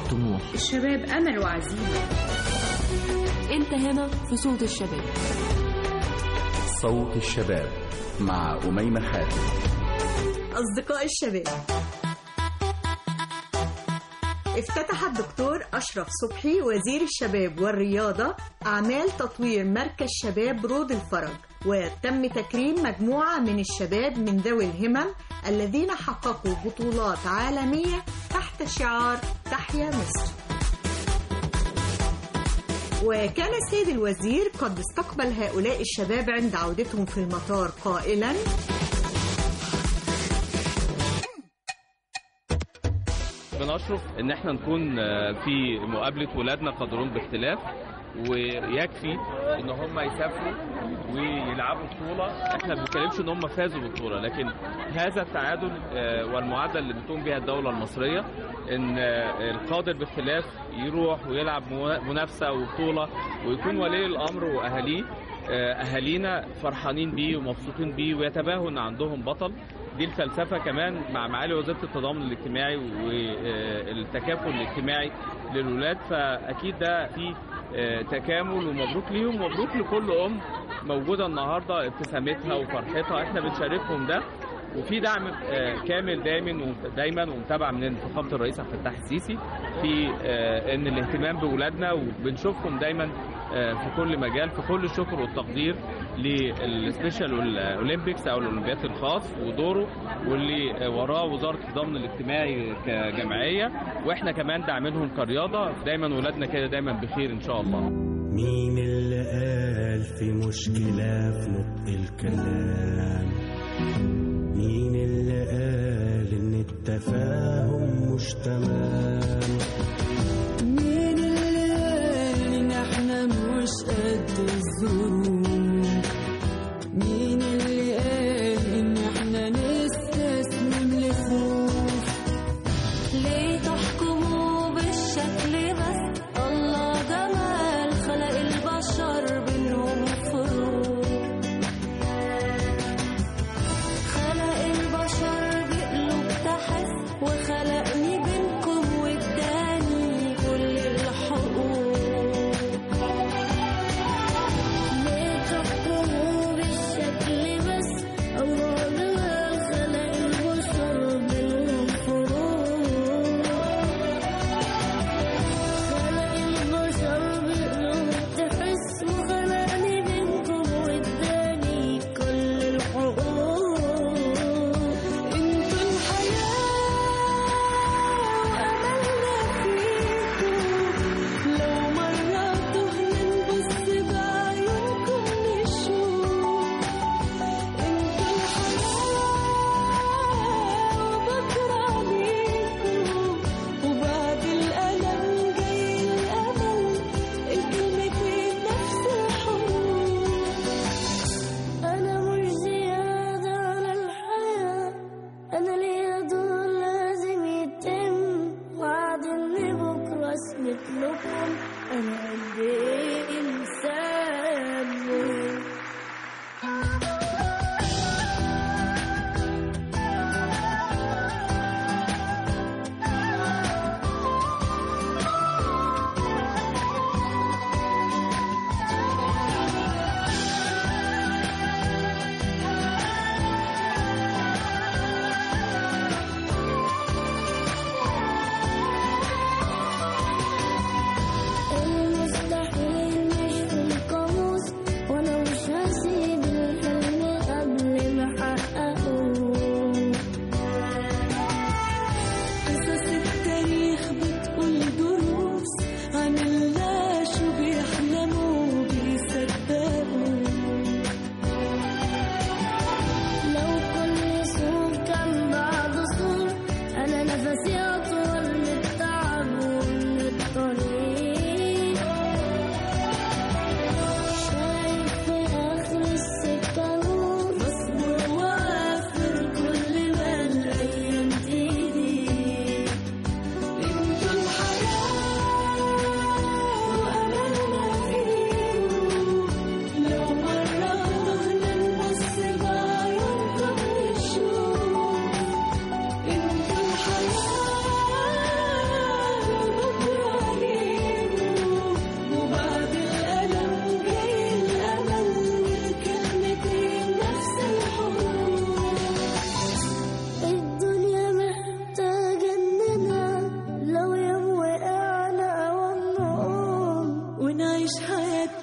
طموح الشباب أمل وعزيمة انت هنا في صوت الشباب صوت الشباب مع أميمة حاتم أصدقاء الشباب افتتح الدكتور أشرف صبحي وزير الشباب والرياضة أعمال تطوير مركز شباب رود الفرج وتم تكريم مجموعة من الشباب من ذوي الهمم الذين حققوا بطولات عالمية تحت شعار تحيا مصر وكان السيد الوزير قد استقبل هؤلاء الشباب عند عودتهم في المطار قائلا بنشرف ان احنا نكون في مقابله ولادنا قادرون باختلاف ويكفي ان هم يسافروا ويلعبوا بطوله احنا ما بنتكلمش ان هم فازوا بالبطوله لكن هذا التعادل والمعادله اللي بتقوم بها الدوله المصريه ان القادر باختلاف يروح ويلعب منافسه وبطوله ويكون ولي الامر واهاليه اهالينا فرحانين بيه ومبسوطين بيه ويتباهوا ان عندهم بطل دي الفلسفة كمان مع معالي وزارة التضامن الاجتماعي والتكافل الاجتماعي للولاد فأكيد ده في تكامل ومبروك ليهم ومبروك لكل أم موجودة النهاردة ابتسامتها وفرحتها احنا بنشاركهم ده وفي دعم كامل دايما دايما ومتابعه من فخامه الرئيس عبد الفتاح السيسي في ان الاهتمام باولادنا وبنشوفهم دايما في كل مجال في كل الشكر والتقدير للسبيشال اولمبيكس او الاولمبياد الخاص ودوره واللي وراه وزاره التضامن الاجتماعي كجمعيه واحنا كمان داعمينهم كرياضه دايما ولادنا كده دايما بخير ان شاء الله مين اللي قال في مشكله في نطق الكلام مين اللي قال ان التفاهم مش تمام مين اللي قال ان احنا مش قد الظروف مين اللي قال ان احنا نستسلم لخوف ليه تحكموا بالشكل بس الله جمال خلق البشر بينهم فروق خلق البشر بقلوب تحس وخلقني بينكم واداني كل الحقوق ليه تحكموا بالشكل بس الله جمال خلق البشر بينهم فروق خلق البشر بقلوب تحس وخلقني بينكم واداني كل الحقوق انتوا الحياة وأملنا فيكم لو مرة تهنا نبص بعيونكم نشوف انتوا الحياة وبكرة ليكم وبعد الألم جاي الأمل الكلمتين نفس الحروف أنا مش زيادة على الحياة أنا ليا دور لازم يتم وعد إن بكرة أثبت لكم أنا قد إيه إنسان مهم المستحيل مش في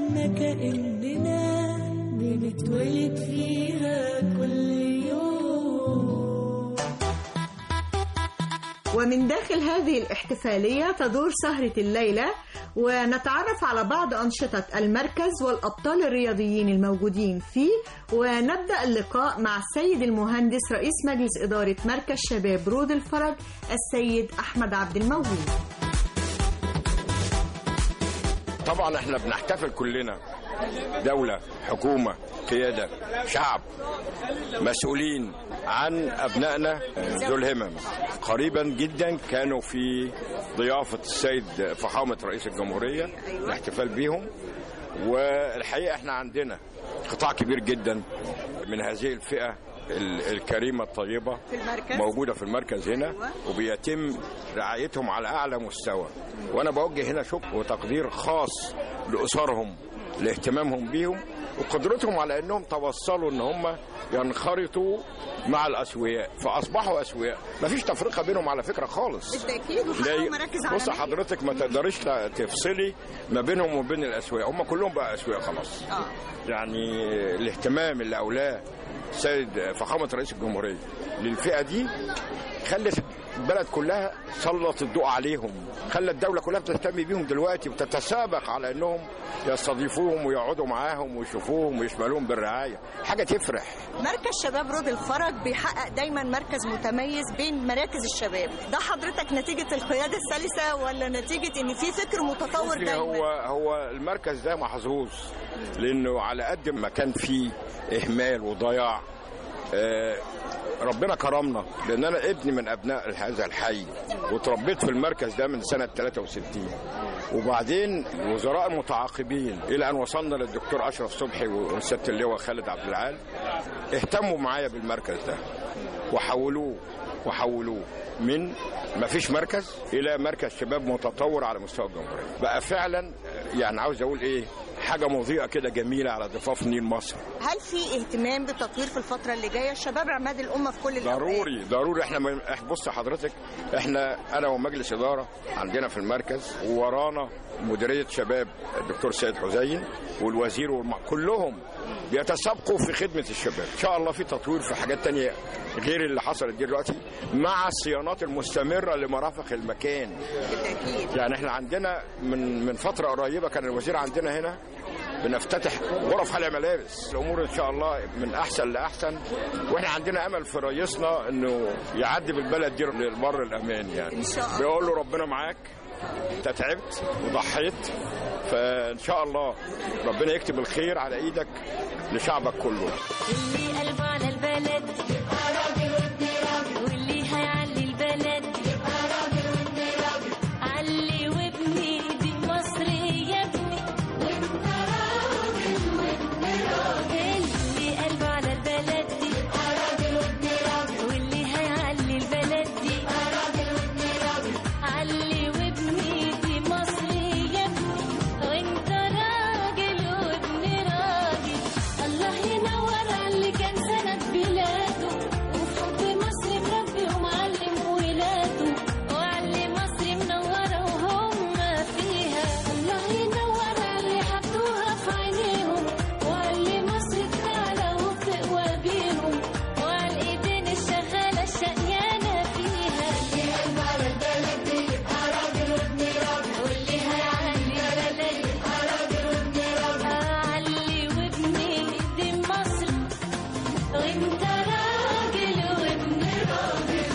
حياتنا كأننا بنتولد فيها كل يوم ومن داخل هذه الاحتفالية تدور سهرة الليلة ونتعرف على بعض أنشطة المركز والأبطال الرياضيين الموجودين فيه ونبدأ اللقاء مع السيد المهندس رئيس مجلس إدارة مركز شباب رود الفرج السيد أحمد عبد الموجود طبعا احنا بنحتفل كلنا دولة حكومة قيادة شعب مسؤولين عن أبنائنا ذو الهمم قريبا جدا كانوا في ضيافة السيد فخامة رئيس الجمهورية الاحتفال بيهم والحقيقة احنا عندنا قطاع كبير جدا من هذه الفئة ال- الكريمة الطيبة في المركز موجودة في المركز هنا وبيتم رعايتهم على أعلى مستوى وأنا بوجه هنا شكر وتقدير خاص لأسرهم لاهتمامهم بيهم وقدرتهم على أنهم توصلوا أن هم ينخرطوا مع الأسوياء فأصبحوا أسوياء مفيش تفرقة بينهم على فكرة خالص بالتأكيد لا بص حضرتك ما تقدريش ت- تفصلي ما بينهم وبين الأسوياء هم كلهم بقى أسوياء خلاص آه. يعني الاهتمام اللي أولاه سيد فخامة رئيس الجمهورية للفئة دي خلت البلد كلها سلط الضوء عليهم خلى الدولة كلها بتهتم بيهم دلوقتي وتتسابق على انهم يستضيفوهم ويقعدوا معاهم ويشوفوهم ويشملوهم بالرعاية حاجة تفرح مركز شباب رود الفرج بيحقق دايما مركز متميز بين مراكز الشباب ده حضرتك نتيجة القيادة السلسة ولا نتيجة ان في فكر متطور بصي، دايما هو هو المركز ده محظوظ لانه على قد ما كان فيه اهمال وضياع آه، ربنا كرمنا لان انا ابني من ابناء هذا الحي وتربيت في المركز ده من سنه 63 وبعدين الوزراء المتعاقبين الى ان وصلنا للدكتور اشرف صبحي وسياده اللواء خالد عبد العال اهتموا معايا بالمركز ده وحولوه وحولوه من ما فيش مركز الى مركز شباب متطور على مستوى الجمهوريه بقى فعلا يعني عاوز اقول ايه حاجه مضيئه كده جميله على ضفاف نيل مصر هل في اهتمام بالتطوير في الفترة اللي جاية الشباب عماد الأمة في كل الأوقات ضروري ضروري احنا ما- إح- بص حضرتك احنا انا ومجلس اداره عندنا في المركز وورانا مديريه شباب الدكتور سيد حسين والوزير والم... كلهم بيتسابقوا في خدمه الشباب ان شاء الله في تطوير في حاجات تانية غير اللي حصلت دي دلوقتي مع الصيانات المستمره لمرافق المكان بالتأكيد يعني احنا عندنا من من فتره قريبه كان الوزير عندنا هنا بنفتتح غرف حلق ملابس الامور ان شاء الله من احسن لاحسن واحنا عندنا امل في رئيسنا انه يعدي بالبلد دي للبر الامان يعني إن شاء الله. بيقول له ربنا معاك انت تعبت وضحيت فان شاء الله ربنا يكتب الخير على ايدك لشعبك كله اللي قلبه على البلد واللي هيعلي البلد علي وابني دي مصر يا ابني وانت راجل وابن راجل اللي قلبه على البلد دي واللي هيعلي البلد دي علي وابني دي مصر يا ابني وانت راجل وابن راجل الله ينور على اللي كان سند بلاده وفي حب مصر مربي ومعلم ولاده وعلي مصر منورة وهم فيها الله ينور على اللي حطوها في عينيهم وعلي مصر تعلى وتقوى بيهم وعلى الايدين الشغالة الشقيانة فيها اللي قلب على البلد دي يبقى راجل وابن راجل واللي هيعلي البلد يبقى راجل وابن راجل علي وابني دي مصر وانت راجل وابن راجل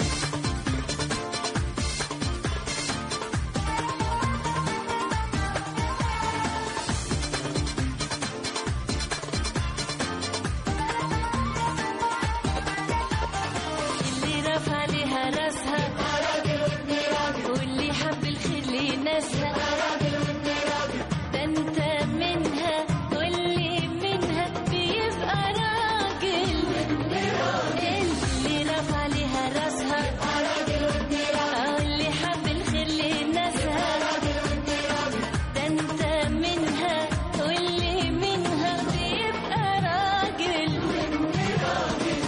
اللي رفع لها راسها راجل وابن راجل واللي حب الخير لناسها راجل وابن راجل ده انت منها واللي منها بيبقى راجل وابن راجل اللي رفع لها راسها راجل وابن راجل واللي حب الخير لناسها راجل وابن راجل ده انت منها واللي منها بيبقى راجل وابن راجل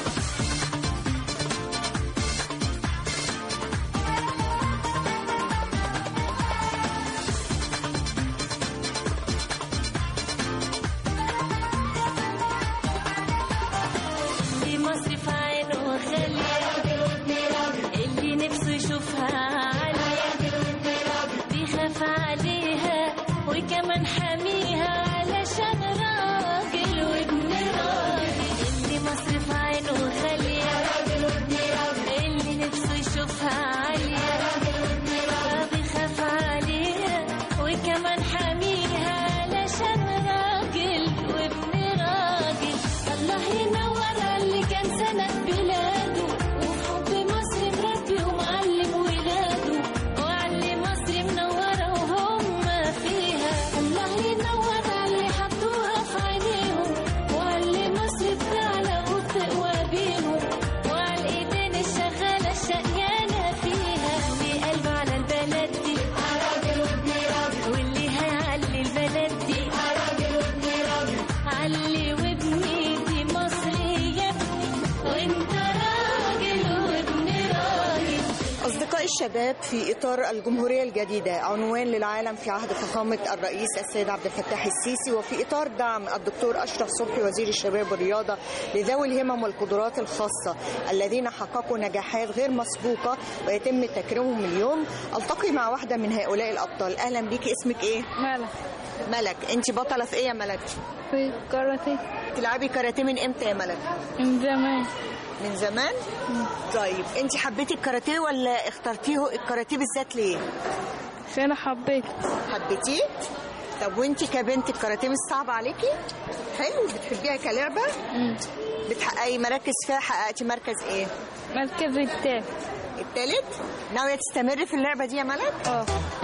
وكمان حاميها علشان راجل وابن راجل اللي مصرف عينه غالية اللي نفسه يشوفها عالية بيخاف عليها وكمان حاميها علشان راجل وابن راجل الله ينور على اللي كان سند بلاده وفي حب مصر مربي ومعلم ولاده وعلي مصر منورة وهم فيها الله ينور على اللي حطوها في عينيهم وعلي مصر بتعلى وتقوى بيهم وعلى الايدين الشغالة الشقيانة فيها اللي قلب على البلد دي راجل وابن راجل واللي هيعلي البلد دي راجل وابن راجل علي وابني دي مصرية وانت راجل وابن راجل أصدقاء الشباب في إطار الجمهورية الجديدة عنوان للعالم في عهد فخامة الرئيس السيد عبد الفتاح السيسي وفي إطار دعم الدكتور أشرف صبحي وزير الشباب والرياضة لذوي الهمم والقدرات الخاصة الذين حققوا نجاحات غير مسبوقة ويتم تكريمهم اليوم ألتقي مع واحدة من هؤلاء الأبطال أهلا بيك اسمك إيه؟ مالك ملك أنت بطلة في إيه يا ملك؟ في كاراتيه تلعبي كاراتيه من إمتى يا ملك؟ من زمان من زمان؟ طيب أنت حبيتي الكاراتيه ولا اخترتيه الكاراتيه بالذات ليه؟ عشان أنا حبيت حبيتيه؟ طب وانت كبنت الكاراتيه مش صعب عليكي؟ حلو بتحبيها كلعبة؟ بتحققي مراكز فيها حققتي مركز ايه؟ مركز التالت التالت؟ ناوية تستمري في اللعبة دي يا ملك؟ اه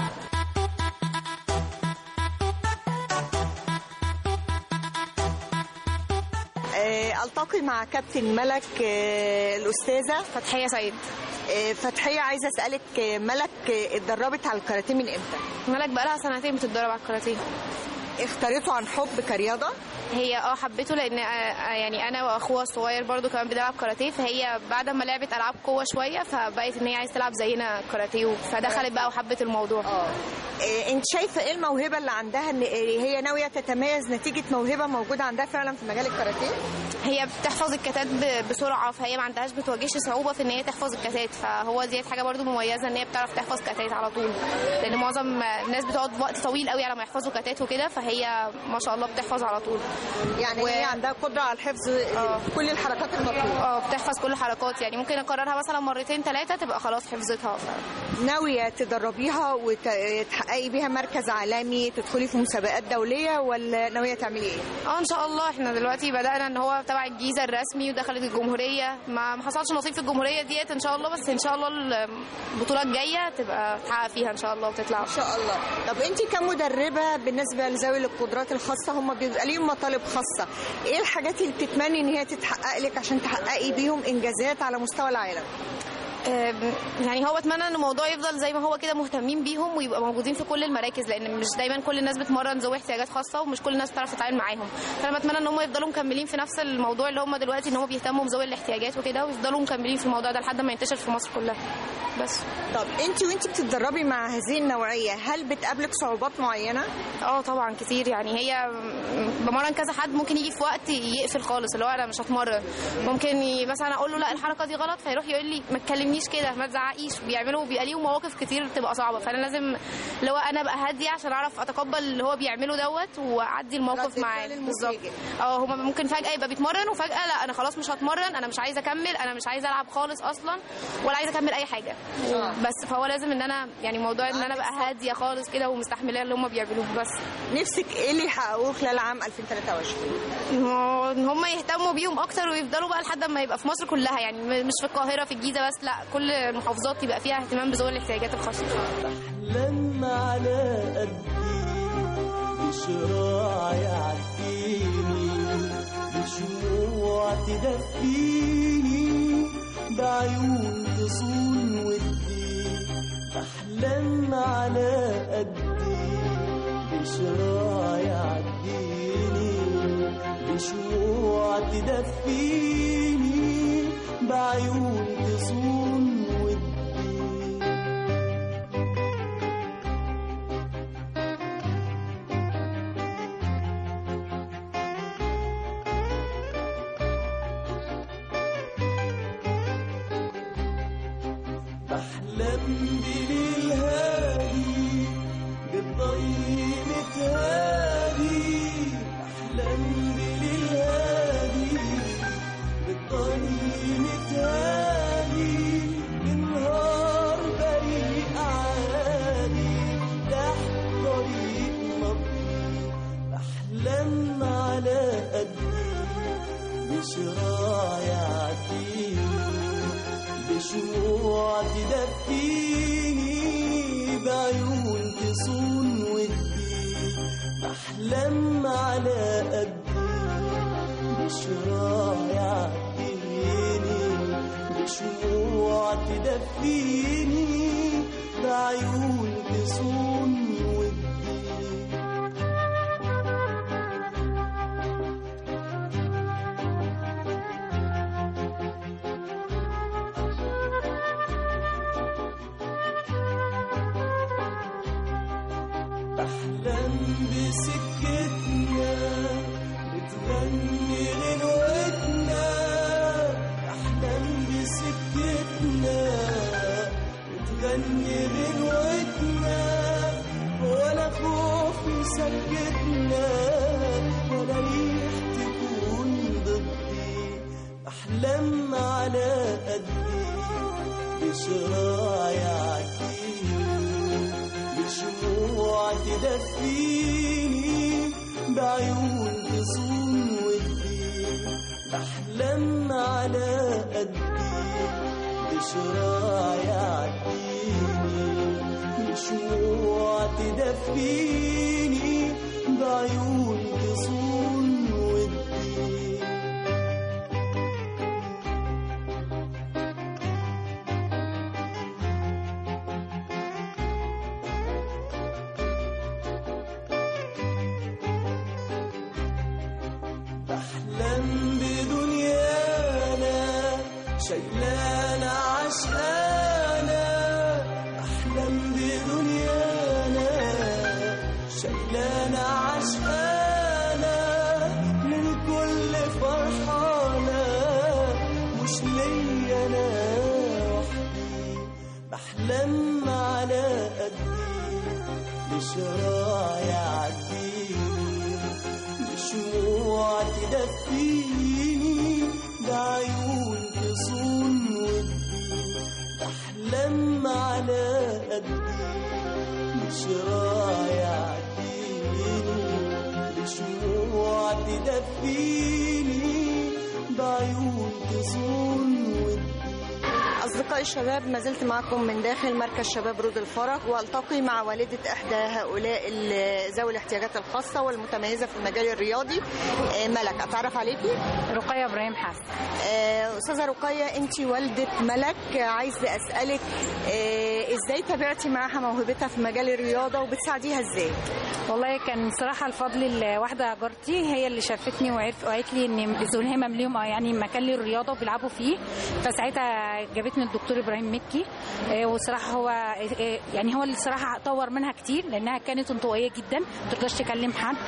آه، التقي مع كابتن ملك آه، الاستاذه فتحية سعيد آه، فتحيه عايزه اسالك آه، ملك آه، اتدربت على الكاراتيه من امتى؟ ملك بقالها سنتين بتتدرب على الكاراتيه اختارته عن حب كرياضه؟ هي اه حبيته لان آه، يعني انا واخوها الصغير برضو كمان بنلعب كاراتيه فهي بعد ما لعبت العاب قوه شويه فبقت ان هي عايزه تلعب زينا كاراتيه فدخلت بقى وحبت الموضوع اه آه، انت شايفه ايه الموهبه اللي عندها ان آه، هي ناويه تتميز نتيجه موهبه موجوده عندها فعلا في مجال الكاراتيه؟ هي بتحفظ الكتات ب- بسرعه فهي ما عندهاش بتواجهش صعوبه في ان هي تحفظ الكتات فهو دي حاجه برضو مميزه ان هي بتعرف تحفظ كتات على طول لان معظم الناس بتقعد وقت طويل قوي على ما يحفظوا كتات وكده فهي ما شاء الله بتحفظ على طول يعني و- هي عندها قدره على الحفظ آه. كل الحركات المطلوبه اه بتحفظ كل الحركات يعني ممكن اكررها مثلا مرتين ثلاثه تبقى خلاص حفظتها ف... ناويه تدربيها وتحققي بيها مركز عالمي تدخلي في مسابقات دوليه ولا ناويه تعملي ايه؟ اه ان شاء الله احنا دلوقتي بدانا ان هو تبع الجيزه الرسمي ودخلت الجمهوريه ما ما حصلش نصيب في الجمهوريه ديت ان شاء الله بس ان شاء الله البطوله الجايه تبقى تحقق فيها ان شاء الله وتطلع ان شاء الله طب انت كمدربه بالنسبه لذوي القدرات الخاصه هم بيبقى ليهم مطالب خاصه ايه الحاجات اللي بتتمني ان هي تتحقق لك عشان تحققي بيهم انجازات على مستوى العالم آم، يعني هو اتمنى ان الموضوع يفضل زي ما هو كده مهتمين بيهم ويبقى موجودين في كل المراكز لان مش دايما كل الناس بتمرن ذوي احتياجات خاصه ومش كل الناس بتعرف تتعامل معاهم فانا بتمنى ان هم يفضلوا مكملين في نفس الموضوع اللي هم دلوقتي ان هم بيهتموا بذوي الاحتياجات وكده ويفضلوا مكملين في الموضوع ده لحد ما ينتشر في مصر كلها بس طب انت وانت بتتدربي مع هذه النوعيه هل بتقابلك صعوبات معينه اه طبعا كتير يعني هي بمرن كذا حد ممكن يجي في وقت يقفل خالص اللي هو انا مش هتمرن ممكن ي- مثلا اقول له لا الحركه دي غلط فيروح يقول لي ما تكلمنيش كده ما تزعقيش بيعملوا بيبقى ليهم مواقف كتير بتبقى صعبه فانا لازم اللي هو انا ابقى هاديه عشان اعرف اتقبل اللي هو بيعمله دوت واعدي الموقف رد معاه الفعل بالظبط المفاجئ. اه هما ممكن فجاه يبقى بيتمرن وفجاه لا انا خلاص مش هتمرن انا مش عايزه اكمل انا مش عايزه العب خالص اصلا ولا عايزه اكمل اي حاجه آه. بس فهو لازم ان انا يعني موضوع ان انا ابقى هاديه خالص كده ومستحمله اللي هم بيعملوه بس نفسك ايه اللي يحققوه خلال عام 2023 هو ان هم يهتموا بيهم اكتر ويفضلوا بقى لحد ما يبقى في مصر كلها يعني م- مش في القاهره في الجيزه بس لا كل المحافظات يبقى فيها اهتمام بذوي الاحتياجات الخاصه لما على قدي بشراع يعديني بشموع تدفيني بعيون تصون ودي بحلم على قدي بشراع يعديني بشموع تدفيني بعيون تصون ودي بحلم بليل هادي بالضي بحلم بسكتنا بتغني غنوتنا بحلم بسكتنا بتغني غنوتنا ولا خوف يسكتنا ولا ريح تكون ضدي بحلم على قدي بشراع يعديني بشموع تدفيني بعيون تصون ودي بحلم على قدي بشراع يعديني بشموع تدفيني بعيون تصون ودي بحلم بدنيانا شايلانا عشقانا بحلم بدنيانا شايلانا عشقانا للكل فرحانة مش ليا أنا وحدي بحلم على قدي بشراع يعديني بشموع تدفيني بعيون تصون ودي بحلم على قدي بشراع يعديني بشموع تدفيني بعيون تصون ودي أصدقائي الشباب ما زلت معكم من داخل مركز شباب رود الفرج والتقي مع والدة إحدى هؤلاء ال- ذوي الاحتياجات الخاصة والمتميزة في المجال الرياضي آه، ملك أتعرف عليكي؟ رقية إبراهيم حسن آه، أستاذة رقية أنت والدة ملك آه، عايزة أسألك آه، إزاي تابعتي معاها موهبتها في مجال الرياضة وبتساعديها إزاي؟ والله كان صراحة الفضل لواحدة جارتي هي اللي شافتني وعرف وقالت لي ان ذو الهمم ليهم يعني مكان للرياضة وبيلعبوا فيه فساعتها جابتني الدكتور ابراهيم مكي آه، وصراحة هو آه، يعني هو اللي صراحة طور منها كتير لانها كانت انطوائية جدا ما تقدرش تكلم حد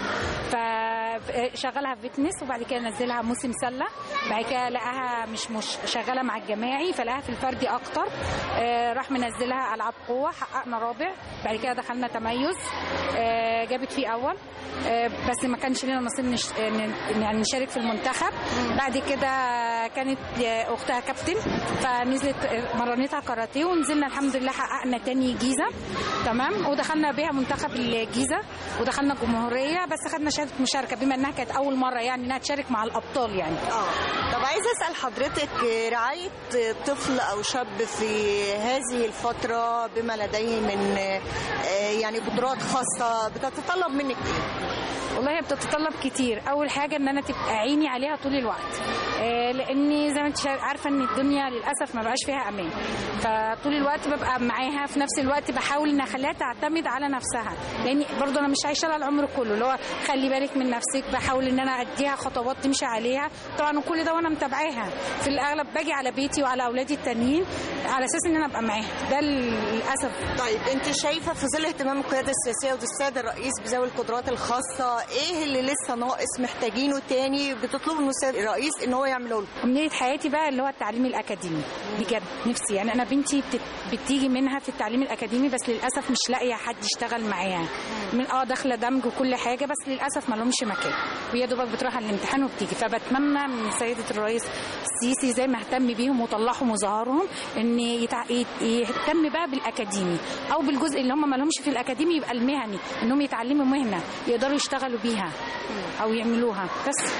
فشغلها في فيتنس وبعد كده نزلها موسم سلة بعد كده لقاها مش مش شغالة مع الجماعي فلقاها في الفردي اكتر آه، راح منزلها العاب قوة حققنا رابع بعد كده دخلنا تميز آه، جابت فيه اول آه، بس ما كانش لنا نصيب نش... آه، ن- يعني نشارك في المنتخب بعد كده كانت آه، اختها كابتن فنزلت آه، مرنتها كاراتيه ونزلنا الحمد لله حققنا تاني جيزه تمام ودخلنا بيها منتخب الجيزه ودخلنا جمهوريه بس خدنا شهاده مشاركه بما انها كانت اول مره يعني انها تشارك مع الابطال يعني اه طب عايزه اسال حضرتك آه، رعايه طفل او شاب في هذه الفتره بما لديه من آه، آه، يعني قدرات خاصه بتتطلب منك ايه؟ والله هي بتتطلب كتير اول حاجه ان انا تبقى عيني عليها طول الوقت آه، لاني زي ما انت شا- عارفه ان الدنيا للاسف ما بقاش فيها امان فطول الوقت ببقى معاها في نفس الوقت بحاول ان اخليها تعتمد على نفسها لان برضو انا مش عايشه لها العمر كله اللي هو خلي بالك من نفسك بحاول ان انا اديها خطوات تمشي عليها طبعا وكل ده وانا متابعاها في الاغلب باجي على بيتي وعلى اولادي التانيين على اساس ان انا ابقى معاها ده للاسف طيب انت شايفه في ظل اهتمام القياده السياسيه والسيد الرئيس بذوي القدرات الخاصه ايه اللي لسه ناقص محتاجينه تاني بتطلبوا من السيد الرئيس ان هو يعمله لكم أمنية حياتي بقى اللي هو التعليم الأكاديمي بجد نفسي يعني أنا بنتي بت- بتيجي منها في التعليم الأكاديمي بس للأسف مش لاقية حد يشتغل معاها من اه داخلة دمج وكل حاجة بس للأسف ما لهمش مكان وهي دوبك بتروح على الامتحان وبتيجي فبتمنى من سيدة الرئيس السيسي زي ما اهتم بيهم وطلعهم وظهرهم ان يتع... يت- يهتم بقى بالأكاديمي أو بالجزء اللي هم ما لهمش في الأكاديمي يبقى المهني إنهم يتعلموا مهنة يقدروا يشتغلوا بيها أو يعملوها بس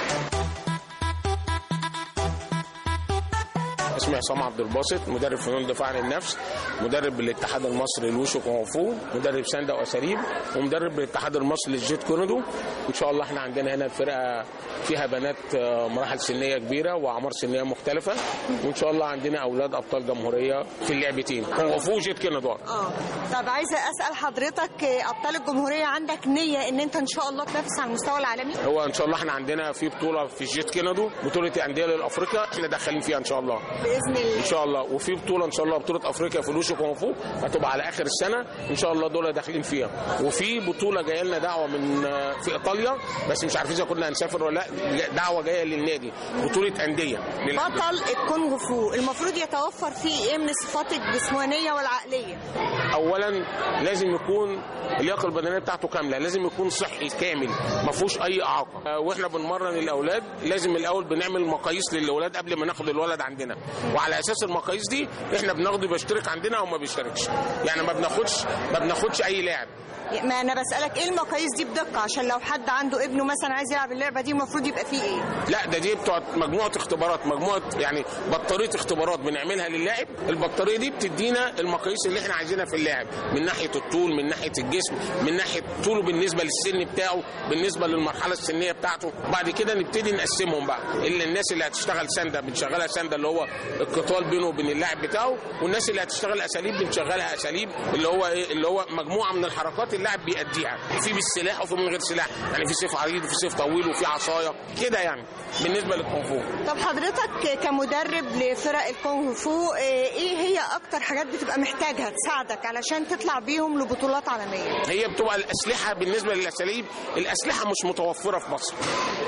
اسمي عصام عبد الباسط مدرب فنون دفاع عن النفس مدرب الاتحاد المصري للوشو كونغ فو مدرب ساندا واساليب ومدرب الاتحاد المصري للجيت كوندو ان شاء الله احنا عندنا هنا الفرقه فيها بنات آه، مراحل سنيه كبيره واعمار سنيه مختلفه وان شاء الله عندنا اولاد ابطال جمهوريه في اللعبتين كونغ فو وجيت كوندو اه طب عايزه اسال حضرتك آه، ابطال الجمهوريه عندك نيه ان انت ان شاء الله تنافس على المستوى العالمي هو ان شاء الله احنا عندنا في بطوله في الجيت كوندو بطوله انديه للافريقيا احنا داخلين فيها ان شاء الله باذن الله ان شاء الله وفي بطوله ان شاء الله بطوله افريقيا في الوشو كونغ فو هتبقى على اخر السنه ان شاء الله دول داخلين فيها وفي بطوله جايه لنا دعوه من في ايطاليا بس مش عارفين اذا كنا هنسافر ولا لا دعوه جايه للنادي بطوله انديه للأندية. بطل الكونغ فو المفروض يتوفر فيه ايه من الصفات الجسمانيه والعقليه اولا لازم يكون اللياقه البدنيه بتاعته كامله لازم يكون صحي كامل ما فيهوش اي اعاقه آه، واحنا بنمرن الاولاد لازم الاول بنعمل مقاييس للاولاد قبل ما ناخد الولد عندنا وعلى اساس المقاييس دي احنا بناخده بيشترك عندنا او ما بيشتركش يعني ما بناخدش ما بناخدش اي لاعب ما انا بسالك ايه المقاييس دي بدقه عشان لو حد عنده ابنه مثلا عايز يلعب اللعبه دي المفروض يبقى فيه ايه لا ده دي بتوع مجموعه اختبارات مجموعه يعني بطاريه اختبارات بنعملها للاعب البطاريه دي بتدينا المقاييس اللي احنا عايزينها في اللاعب من ناحيه الطول من ناحيه الجسم من ناحيه طوله بالنسبه للسن بتاعه بالنسبه للمرحله السنيه بتاعته بعد كده نبتدي نقسمهم بقى اللي الناس اللي هتشتغل سنده بنشغلها سنده اللي هو القتال بينه وبين اللاعب بتاعه والناس اللي هتشتغل اساليب بنشغلها اساليب اللي هو ايه اللي هو مجموعه من الحركات اللاعب بيأديها في بالسلاح وفي من غير سلاح يعني في سيف عريض وفي سيف طويل وفي عصايه كده يعني بالنسبه للكونغ فو طب حضرتك كمدرب لفرق الكونغ فو ايه هي اكتر حاجات بتبقى محتاجها تساعدك علشان تطلع بيهم لبطولات عالميه هي بتبقى الاسلحه بالنسبه للاساليب الاسلحه مش متوفره في مصر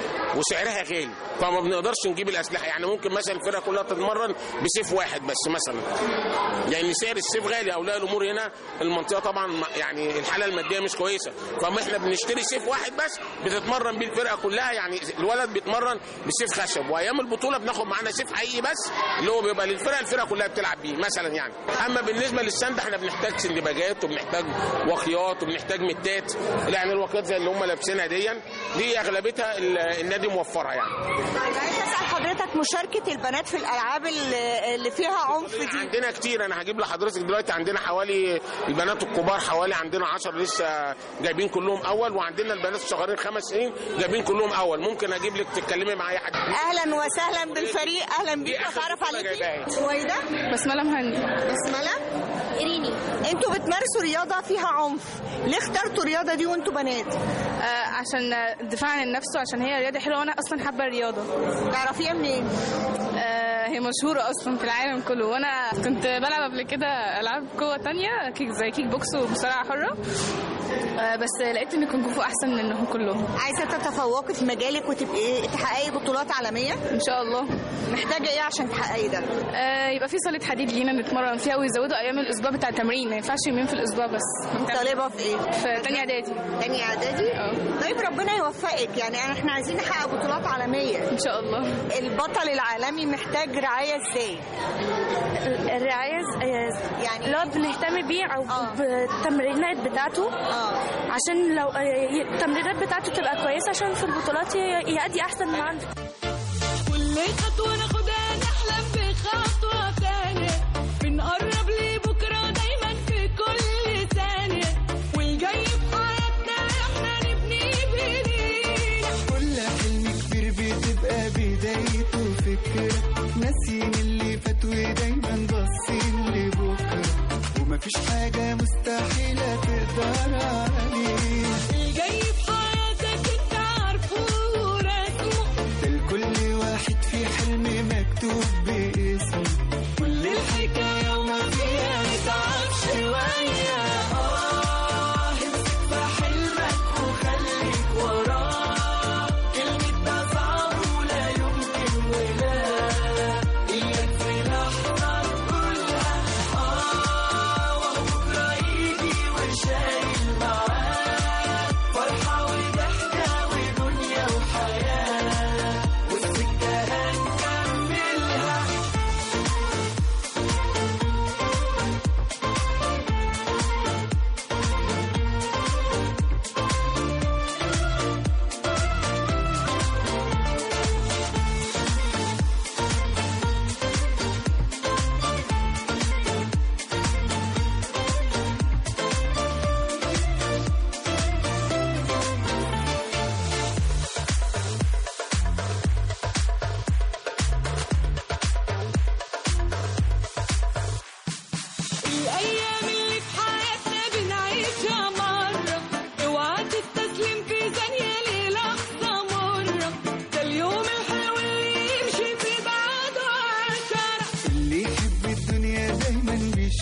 وسعرها غالي فما بنقدرش نجيب الاسلحه يعني ممكن مثلا الفرقه كلها تتمرن بسيف واحد بس مثلا يعني سعر السيف غالي اولياء الامور هنا المنطقه طبعا ما- يعني الحاله الماديه مش كويسه فما احنا بنشتري سيف واحد بس بتتمرن بيه الفرقه كلها يعني الولد بيتمرن بسيف خشب وايام البطوله بناخد معانا سيف حقيقي بس اللي هو بيبقى للفرقه الفرقه كلها بتلعب بيه مثلا يعني اما بالنسبه للسند احنا بنحتاج سندباجات وبنحتاج واقيات وبنحتاج متات يعني الواقيات زي اللي هم لابسينها دي دي اغلبيتها ال- النادي موفرها يعني طيب عايز اسال حضرتك مشاركه البنات في الالعاب اللي اللي فيها عنف دي عندنا كتير انا هجيب لحضرتك دلوقتي عندنا حوالي البنات الكبار حوالي عندنا 10 لسه جايبين كلهم اول وعندنا البنات الصغيرين خمس سنين جايبين كلهم اول ممكن اجيب لك تتكلمي مع اي حد اهلا وسهلا بالفريق اهلا بيك اتعرف عليكي سويده بسمله مهندي بسمله إريني انتوا بتمارسوا رياضه فيها عنف ليه اخترتوا الرياضه دي وانتوا بنات آه عشان الدفاع عن النفس وعشان هي رياضه حلوه وانا اصلا حابه الرياضه تعرفيها منين آه هي مشهوره اصلا في العالم كله وانا كنت بلعب قبل كده العاب قوه تانية كيك زي كيك بوكس ومصارعه حره آه بس لقيت ان كونغ فو احسن منهم كلهم عايزه تتفوقي في مجالك وتبقي تحققي بطولات عالميه ان شاء الله محتاجه ايه عشان تحققي ده آه يبقى في صاله حديد لينا نتمرن فيها ويزودوا ايام الاسبوع بتاع التمرين ما ينفعش يومين في الاسبوع بس طالبه في ايه في تانية اعدادي تانية اعدادي طيب ربنا يوفقك يعني احنا عايزين نحقق بطولات عالميه ان شاء الله البطل العالمي محتاج رعايه ازاي الرعاية يعني اللي هو بنهتم بيه أو بالتمرينات بتاعته عشان لو آه، التمرينات بتاعته تبقى كويسة عشان في البطولات ي- يأدي أحسن ما عنده كل خطوة ناخدها نحلم بخطوة تانية بنقرب لبكرة دايما في كل ثانية والجاي في حياتنا احنا نبني بايدينا كل حلم كبير بتبقى بدايته فكرة ناسيين اللي فات ودايما باصين لبكرة ومفيش حاجة مستحيلة تقدر عليها الجاي في حياتك انت عارفه ورسمه ده لكل واحد في حلم مكتوب باسمه كل الحكاية وما فيها نتعب شوية آه امسك في حلمك وخليك وراه كلمة ده صعب ولا يمكن ولا إياك في لحظة تقولها آه وبكرة يجي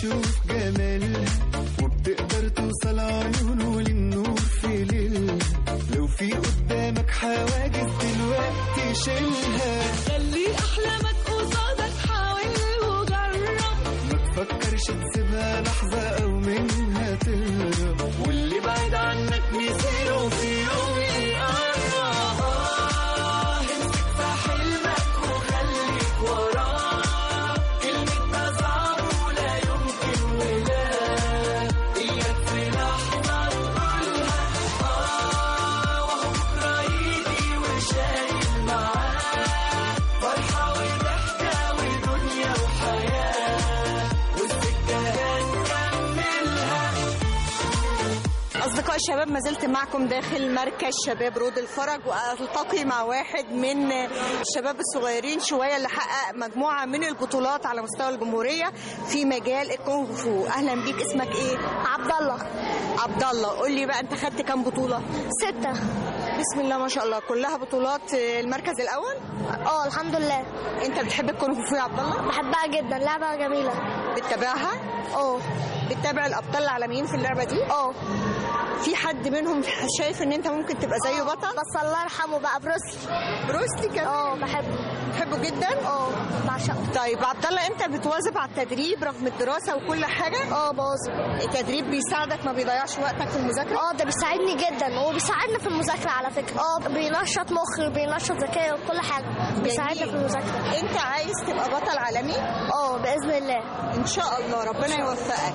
بتشوف جمالها وبتقدر توصل عيونه للنور في ليلها لو في قدامك حواجز دلوقتي شيلها خلي احلامك قصادك حاول وجرب ما تفكرش تسيبها لحظة أو منها تهرب واللي بعيد عنك مصيره في يوم يقرب آه امسك في حلمك وخليك وراه كلمة ما صعب ولا يمكن ولا إياك في لحظة تقولها آه وهو بكرة يجي وشايل معاه فرحة وضحكة ودنيا وحياة والسكة هنكملها أصدقاء الشباب ما زلت معكم داخل مركز شباب رود الفرج وألتقي مع واحد من الشباب الصغيرين شوية اللي حقق مجموعة من البطولات على مستوى الجمهورية في مجال الكونغ فو أهلا بيك اسمك إيه؟ عبد الله عبد الله قول لي بقى أنت خدت كام بطولة؟ ستة بسم الله ما شاء الله كلها بطولات المركز الأول؟ اه الحمد لله أنت بتحب الكونغ فو يا عبد الله؟ بحبها جدا لعبة جميلة بتتابعها؟ اه بتتابع الأبطال العالميين في اللعبة دي؟ اه في حد منهم شايف ان انت ممكن تبقى زيه بطل بس الله يرحمه بقى بروسلي بروسلي كمان اه بحبه بتحبه جدا اه بعشقه طيب عبد الله انت بتواظب على التدريب رغم الدراسه وكل حاجه اه بواظب التدريب بيساعدك ما بيضيعش وقتك في المذاكره اه ده بيساعدني جدا وبيساعدنا في المذاكره على فكره اه بينشط مخي وبينشط ذكائي وكل حاجه بيساعدنا في المذاكره انت عايز تبقى بطل عالمي اه باذن الله ان شاء الله ربنا يوفقك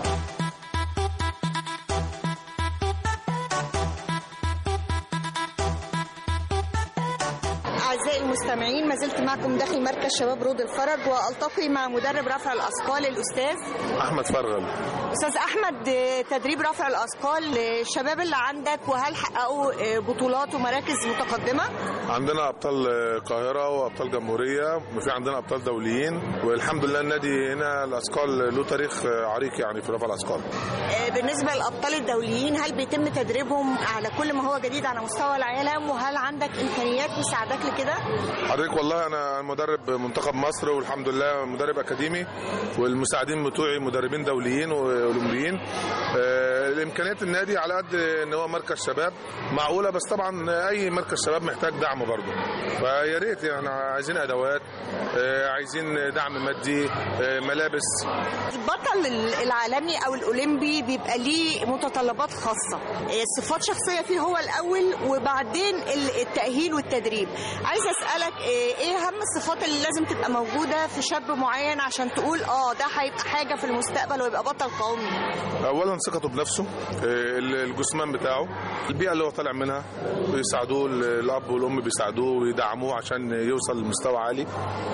أعزائي المستمعين ما زلت معكم داخل مركز شباب رود الفرج وألتقي مع مدرب رفع الأثقال الأستاذ احمد فرغل أستاذ أحمد تدريب رفع الأثقال الشباب اللي عندك وهل حققوا بطولات ومراكز متقدمة؟ عندنا ابطال القاهره وابطال جمهوريه وفي عندنا ابطال دوليين والحمد لله النادي هنا الاثقال له تاريخ عريق يعني في رفع الاثقال بالنسبة للأبطال الدوليين هل بيتم تدريبهم على كل ما هو جديد على مستوى العالم وهل عندك إمكانيات تساعدك لكده؟ حضرتك والله انا مدرب منتخب مصر والحمد لله مدرب اكاديمي والمساعدين بتوعي مدربين دوليين واولمبيين آه، الامكانيات النادي على قد ان هو مركز شباب معقوله بس طبعا اي مركز شباب محتاج دعم برضه فيا ريت احنا عايزين ادوات آه، عايزين دعم مادي آه، ملابس البطل العالمي او الاولمبي بيبقى ليه متطلبات خاصه صفات شخصيه فيه هو الاول وبعدين التاهيل والتدريب عايز اسالك ايه اهم الصفات اللي لازم تبقى موجوده في شاب معين عشان تقول اه ده هيبقى حاجه في المستقبل ويبقى بطل قومي اولا ثقته بنفسه آه، الجثمان بتاعه البيئه اللي هو طالع منها بيساعدوه الاب والام بيساعدوه ويدعموه عشان يوصل لمستوى عالي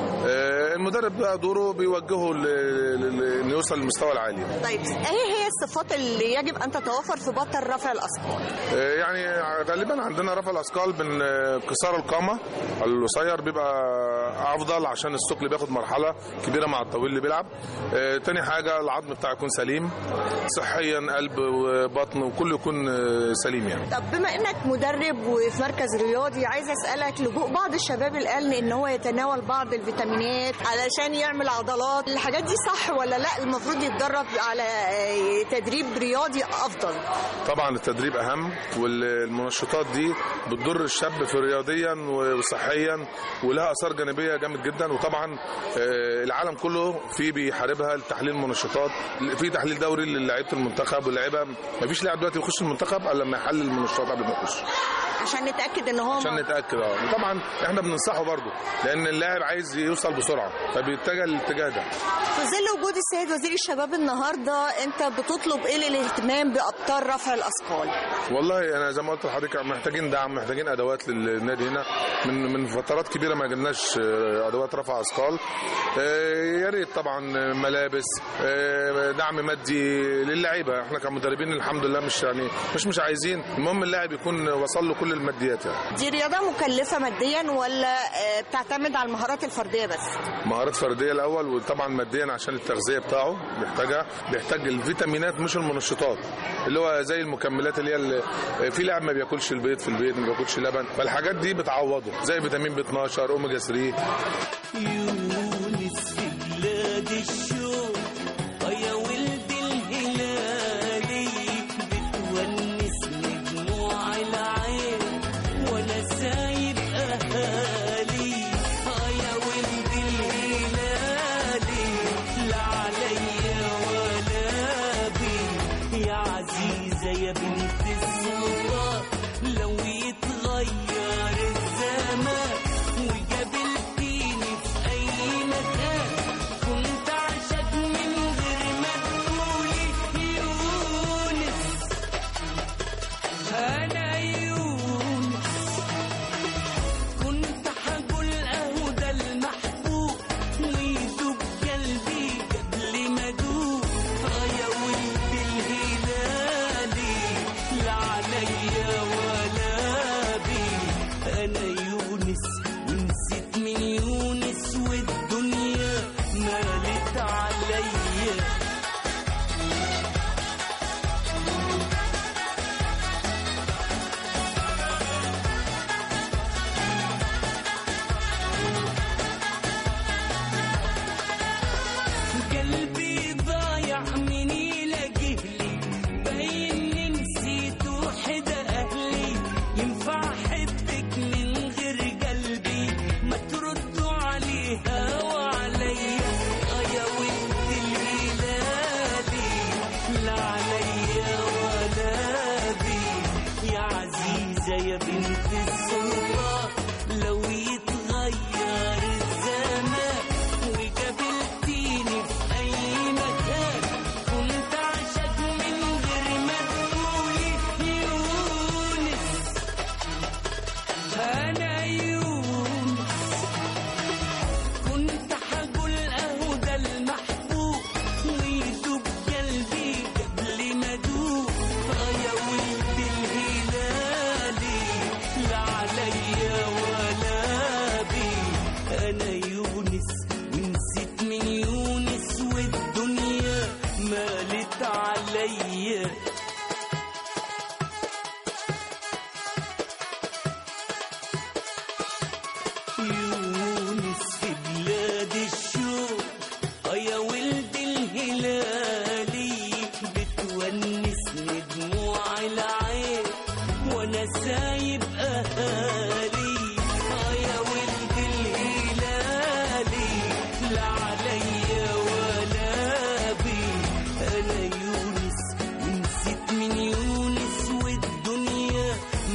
آه، المدرب بقى دوره بيوجهه ل- ل- انه يوصل للمستوى العالي طيب ايه هي الصفات اللي يجب ان تتوفر في بطل رفع الاثقال آه، يعني غالبا عندنا رفع الاثقال من آه، قصار القامه القصير بيبقى افضل عشان الثقل بياخد مرحله كبيره مع الطويل اللي بيلعب آه، تاني حاجه العظم بتاعه يكون سليم صحيا قلب وبطن وكله يكون آه، سليم يعني طب بما انك مدرب وفي مركز رياضي عايز اسالك لجوء بعض الشباب الان ان هو يتناول بعض الفيتامينات علشان يعمل عضلات الحاجات دي صح ولا لا المفروض يتدرب على آه، تدريب رياضي افضل طبعا التدريب اهم والمنشطات دي بتضر الشاب في رياضيا وصحيا ولها اثار جانبيه جامد جدا وطبعا آه، العالم كله فيه بيحاربها لتحليل منشطات في تحليل دوري للاعيبه المنتخب واللعيبه مفيش لاعب دلوقتي يخش المنتخب الا لما يحلل المنشطات قبل ما يخش عشان نتاكد ان هو عشان نتاكد اه طبعا احنا بننصحه برضه لان اللاعب عايز يوصل بسرعه فبيتجه للاتجاه ده في ظل وجود السيد وزير الشباب النهارده انت بتطلب ايه للاهتمام بابطال رفع الاثقال والله انا زي ما قلت لحضرتك محتاجين دعم محتاجين ادوات للنادي هنا من من فترات كبيره ما جبناش آه، ادوات رفع اثقال آه، يا ريت طبعا ملابس آه، دعم مادي للعيبه احنا كمدربين الحمد لله مش يعني مش مش عايزين المهم اللاعب يكون وصل له كل الماديات يعني دي رياضه مكلفه ماديا ولا آه، بتعتمد على المهارات الفرديه بس مهارات فرديه الاول وطبعا ماديا عشان التغذيه بتاعه بيحتاجها بيحتاج الفيتامينات مش المنشطات اللي هو زي المكملات اللي هي اللي في لاعب ما بياكلش البيض في البيت ما بياكلش لبن فالحاجات دي بتعوضه زي فيتامين بي 12 اوميجا 3 يونس في بلاد الشوق يا ولدي عليا ولا بي انا يونس ونسيت من يونس والدنيا مالت عليا قلبي ضايع من يلاقيهلي باين نسيت وحدة أهلي ينفع أحبك من غير قلبي ما تردوا عليها وعليا آه يا ولد الهلالي لا عليا ولا بي يا عزيزة يا بنت السلطان لو يتغير الزمان وقابلتيني في أي مكان كنت أعشق من غير ما تقولي يونس أنا يونس كنت حقول أهو ده المحبوب ويدوب قلبي قبل ما أدوب آه يا ولد الهلالي لا عليا ولا بي أنا يونس ونسيت من يونس والدنيا مالت عليا يونس في بلاد الشوق آه يا ولد الهلالي بتونسني دموع العين وانا سايب اهالي آه يا ولد الهلالي لا عليا ولا بي انا يونس ونسيت من يونس والدنيا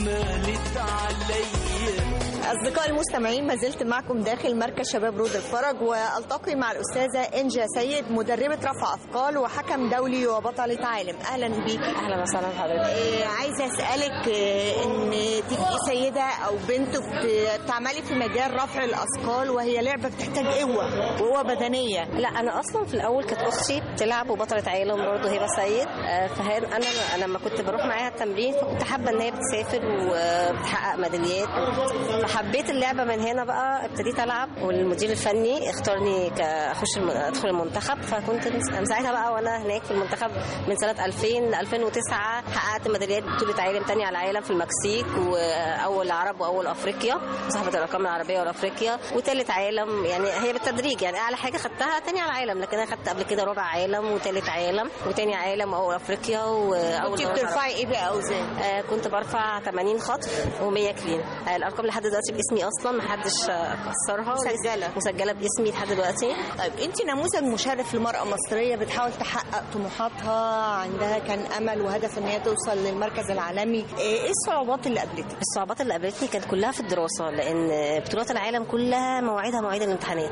مالت عليا أصدقائي المستمعين ما زلت معكم داخل مركز شباب رود الفرج والتقي مع الأستاذة إنجا سيد مدربة رفع أثقال وحكم دولي وبطلة عالم أهلا بيك اهلا وسهلا بحضرتك إيه عايزة أسألك إيه إن تبقي سيدة أو بنت بت- بتعملي في مجال رفع الأثقال وهي لعبة بتحتاج قوة قوة بدنية لا انا اصلا في الاول كانت اختي بتلعب وبطله عالم برضه هبه سيد آه، فهي انا أنا لما كنت بروح معاها التمرين فكنت حابه ان هي بتسافر وبتحقق ميداليات فحبيت اللعبه من هنا بقى ابتديت العب والمدير الفني اختارني كاخش الم- ادخل المنتخب فكنت من ساعتها بقى وانا هناك في المنتخب من سنه 2000 ل 2009 حققت ميداليات بطوله عالم تاني على العالم في المكسيك واول عرب واول افريقيا صاحبه الارقام العربيه والافريقيا وثالث عالم يعني هي بالتدريج يعني اعلى حاجه خدتها تاني على العالم لكن انا خدت قبل كده ربع عالم وثالث عالم وتاني عالم واول افريقيا واول كنت دورة بترفعي عربية. إيه بقى أوزان؟ آه كنت برفع 80 خطف و100 كلين آه الارقام لحد دلوقتي باسمي اصلا ما حدش آه، كسرها مسجلة. مسجله باسمي لحد دلوقتي طيب انت نموذج مشرف لمرأة مصرية بتحاول تحقق طموحاتها عندها كان امل وهدف ان هي توصل للمركز العالمي ايه الصعوبات اللي قابلتك الصعوبات اللي قابلتني كانت كلها في الدراسه لان بطولات العالم كلها مواعيدها مواعيد الامتحانات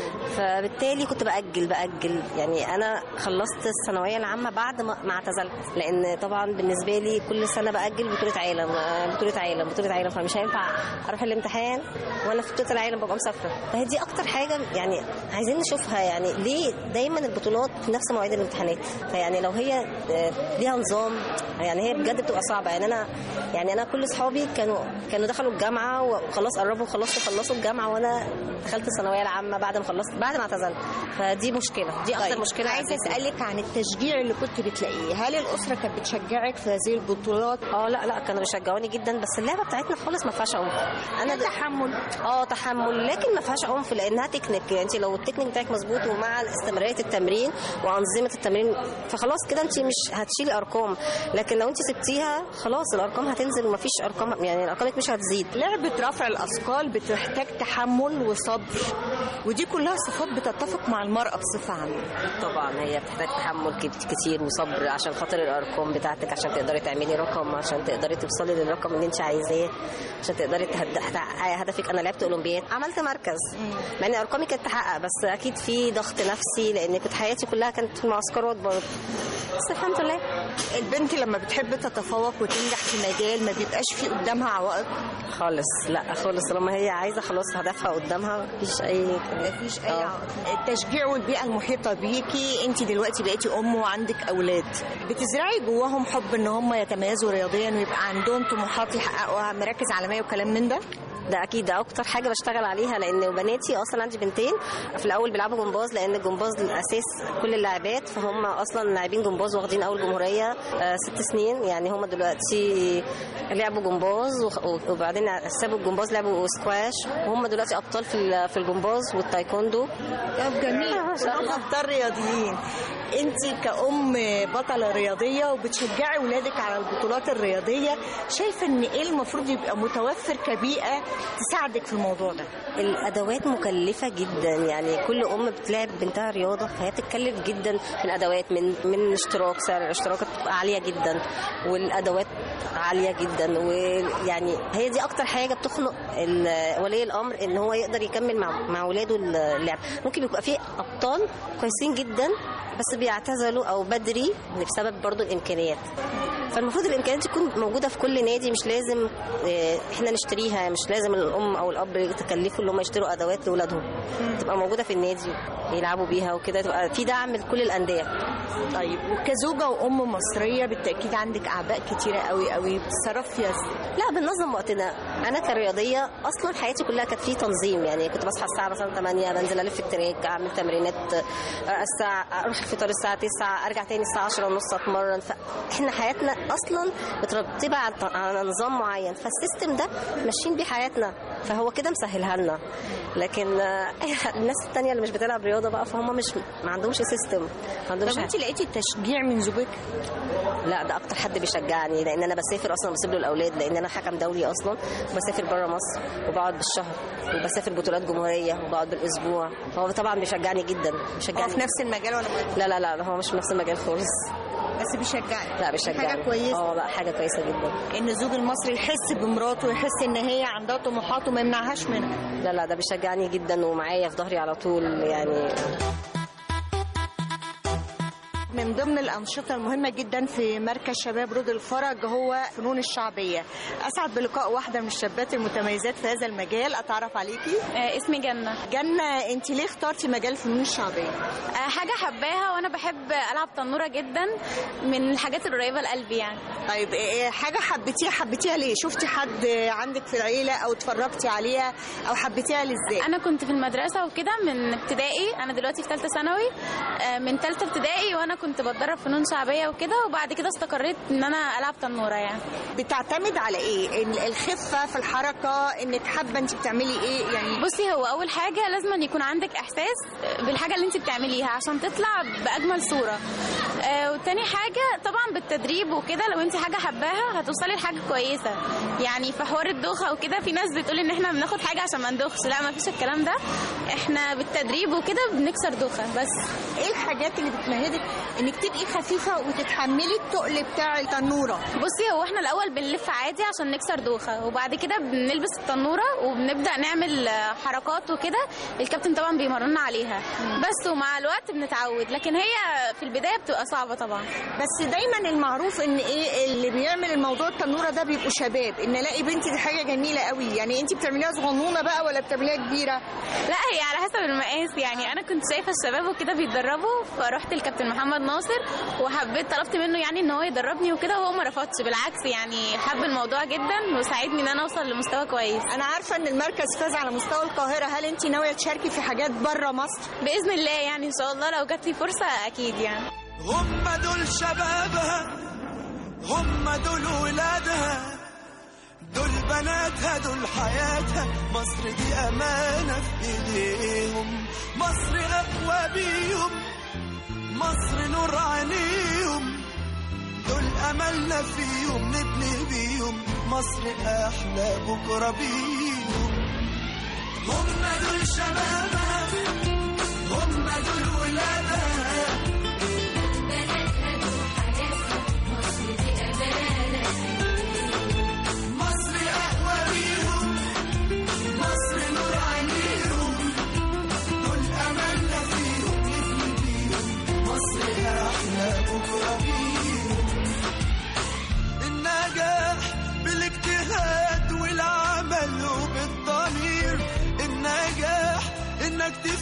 فبالتالي كنت باجل باجل يعني انا خلصت الثانويه العامه بعد ما ما اعتزلت لان طبعا بالنسبه لي كل سنه باجل بطوله عالم آه، بطوله عالم بطوله عالم فمش هينفع اروح الامتحان وانا في بطوله العالم ببقى مسافره فهي دي اكتر حاجه يعني عايزين نشوفها يعني ليه دايما البطولات في نفس مواعيد الامتحانات فيعني لو هي آه، ليها نظام يعني هي بجد بتبقى صعبه يعني انا يعني انا كل اصحابي كانوا كانوا دخلوا الجامعه وخلاص قربوا خلصوا خلصوا الجامعه وانا دخلت الثانويه العامه بعد ما خلصت بعد ما اعتزلت فدي مشكله دي اكتر طيب، مشكله عايزه قابلتني. اسالك عن التشجيع اللي كنت بتلاقيه هل الاسره كانت بتشجعك في هذه البطولات اه لا لا كانوا بيشجعوني جدا بس اللعبه بتاعتنا خالص ما فيهاش عنف انا تحمل اه تحمل لكن ما فيهاش عنف لانها تكنيك يعني انت لو التكنيك بتاعك مظبوط ومع استمراريه التمرين وانظمه التمرين فخلاص كده انت مش هتشيلي ارقام لكن لو انت سبتيها خلاص الارقام هتنزل ومفيش ارقام يعني ارقامك مش هتزيد لعبه رفع الاثقال بتحتاج تحمل وصبر ودي كلها صفات بتتفق مع المراه بصفه عامه طبعا هي بتحتاج تحمل كت- كتير وصبر عشان خاطر الارقام بتاعتك عشان تقدري تعملي رقم عشان تقدري توصلي للرقم اللي انت عايزاه عشان تقدري تهد- تحققي هدفك انا لعبت اولمبياد عملت مركز مع ان ارقامي كانت تحقق بس اكيد في ضغط نفسي لان كنت حياتي كلها كانت في المعسكرات برضه بس الحمد لله البنت لما بتحب تتفوق وتنجح في مجال ما بيبقاش في قدامها عوائق خالص لا خالص طالما هي عايزه خلاص هدفها قدامها مفيش اي مفيش اي عائق التشجيع والبيئه المحيطه بيكي انت دلوقتي بقيتي ام وعندك اولاد بتزرعي جواهم حب ان هم يتميزوا رياضيا ويبقى عندهم طموحات يحققوها مراكز عالميه وكلام من ده ده اكيد ده اكتر حاجه بشتغل عليها لان بناتي اصلا عندي بنتين في الاول بيلعبوا جمباز لان الجمباز الاساس كل اللاعبات فهم اصلا لاعبين جمباز واخدين اول جمهوريه آه، ست سنين يعني هم دلوقتي لعبوا جمباز وخ- وبعدين سابوا الجمباز لعبوا سكواش وهم دلوقتي ابطال في ال- في الجمباز والتايكوندو طب جميل كلهم ابطال رياضيين انت كأم بطلة رياضية وبتشجعي ولادك على البطولات الرياضية شايفة ان ايه المفروض يبقى متوفر كبيئة تساعدك في الموضوع ده الادوات مكلفه جدا يعني كل ام بتلعب بنتها رياضه فهي بتتكلف جدا في الادوات من من اشتراك سعر الاشتراكات بتبقى عاليه جدا والادوات عاليه جدا ويعني هي دي اكتر حاجه بتخنق ال- ولي الامر ان هو يقدر يكمل مع مع اولاده اللعب ممكن يبقى في ابطال كويسين جدا بس بيعتزلوا او بدري بسبب برضو الامكانيات فالمفروض الامكانيات تكون موجوده في كل نادي مش لازم آه، احنا نشتريها مش لازم الام او الاب يتكلفوا ان هم يشتروا ادوات لاولادهم تبقى موجوده في النادي يلعبوا بيها وكده تبقى في دعم لكل الانديه طيب وكزوجة وام مصرية بالتأكيد عندك اعباء كتيرة قوي قوي بتتصرف فيها ازاي لا بننظم وقتنا انا كرياضيه اصلا حياتي كلها كانت في تنظيم يعني كنت بصحى الساعه مثلا 8 بنزل الف التراك اعمل تمرينات آه، الساعه اروح الفطار الساعه 9 ارجع تاني الساعه 10 ونص اتمرن فاحنا حياتنا اصلا مترتبه على على نظام معين فالسيستم ده ماشيين بيه حياتنا فهو كده مسهلها لنا لكن آه، الناس التانية اللي مش بتلعب رياضه بقى فهم مش ما عندهمش سيستم ما عندهمش طب انت لقيتي التشجيع من زوجك لا ده اكتر حد بيشجعني لان انا بسافر اصلا بسيب له الاولاد لان انا حكم دولي اصلا وبسافر بره مصر وبقعد بالشهر وبسافر بطولات جمهوريه وبقعد بالاسبوع هو طبعا بيشجعني جدا بيشجعني هو في نفس المجال ولا لا لا لا هو مش في نفس المجال خالص بس بيشجعك لا بيشجعني حاجة كويسة اه لا حاجه كويسه جدا ان الزوج المصري يحس بمراته ويحس ان هي عندها طموحات وما يمنعهاش منها لا لا ده بيشجعني جدا ومعايا في ظهري على طول يعني من ضمن الأنشطة المهمة جدا في مركز شباب رود الفرج هو فنون الشعبية أسعد بلقاء واحدة من الشابات المتميزات في هذا المجال أتعرف عليكي اسمي جنة جنة أنت ليه اخترتي مجال الفنون الشعبية؟ آه، حاجة حباها وأنا بحب ألعب تنورة جدا من الحاجات القريبة لقلبي يعني طيب إيه حاجة حبيتيها حبيتيها ليه؟ شفتي حد عندك في العيلة أو اتفرجتي عليها أو حبيتيها لإزاي؟ أنا كنت في المدرسة وكده من ابتدائي أنا دلوقتي في ثالثة ثانوي آه، من ثالثة ابتدائي وأنا كنت بتدرب فنون شعبية وكده وبعد كده استقريت إن أنا ألعب تنورة يعني بتعتمد على إيه؟ ال- الخفة في الحركة إنك حابة أنت بتعملي إيه يعني؟ بصي هو أول حاجة لازم أن يكون عندك إحساس بالحاجة اللي أنت بتعمليها عشان تطلع بأجمل صورة آه، وتاني حاجة طبعا بالتدريب وكده لو أنت حاجة حباها هتوصلي لحاجة كويسة يعني في حوار الدوخة وكده في ناس بتقول إن إحنا بناخد حاجة عشان ما ندوخش لا ما فيش الكلام ده إحنا بالتدريب وكده بنكسر دوخة بس إيه الحاجات اللي بتمهدك إنك تبقي خفيفة وتتحملي التقل بتاع التنورة؟ بصي هو احنا الاول بنلف عادي عشان نكسر دوخه وبعد كده بنلبس التنوره وبنبدا نعمل آه، حركات وكده الكابتن طبعا بيمرنا عليها بس ومع الوقت بنتعود لكن هي في البدايه بتبقى صعبه طبعا بس دايما المعروف ان ايه اللي بيعمل الموضوع التنوره ده بيبقوا شباب ان الاقي بنتي دي حاجه جميله قوي يعني انت بتعمليها صغنونه بقى ولا بتعمليها كبيره لا هي على حسب المقاس يعني انا كنت شايفه الشباب وكده بيتدربوا فرحت الكابتن محمد ناصر وحبيت طلبت منه يعني ان هو يدربني وكده وهو ما رفضش بالعكس يعني حب الموضوع جدا وساعدني ان انا اوصل لمستوى كويس انا عارفه ان المركز فاز على مستوى القاهره هل انت ناويه تشاركي في حاجات بره مصر باذن الله يعني ان شاء الله لو جات لي فرصه اكيد يعني هم دول شبابها هم دول ولادها دول بناتها دول حياتها مصر دي أمانة في إيديهم مصر أقوى بيهم مصر نور عينيهم دول أملنا فيهم نبني بيهم مصر أحلى بكرة بيهم هم دول شبابها هم دول ولادها مصر أقوى بيهم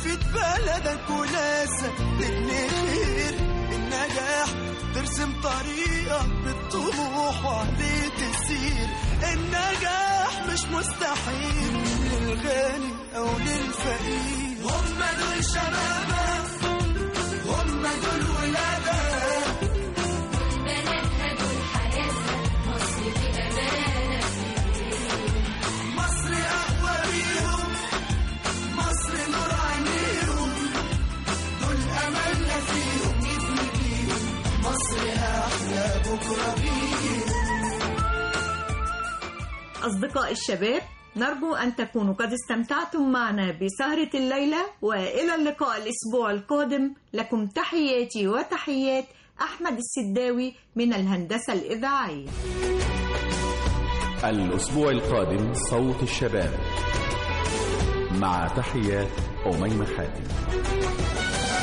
تفيد بلدك وناسك تبني خير النجاح ترسم طريقك بالطموح وعليه تسير النجاح مش مستحيل للغني او للفقير هم دول شبابك هم دول ولادك بناتها دول حياتها مصر دي أمانة مصر أقوى بيهم مصر نور عينيهم دول أملنا فيهم نبني بيهم مصر أحلى بكرة بيهم أصدقاء الشباب نرجو أن تكونوا قد استمتعتم معنا بسهرة الليلة وإلى اللقاء الأسبوع القادم لكم تحياتي وتحيات أحمد السداوي من الهندسة الإذاعية الأسبوع القادم صوت الشباب مع تحيات أميمة حاتم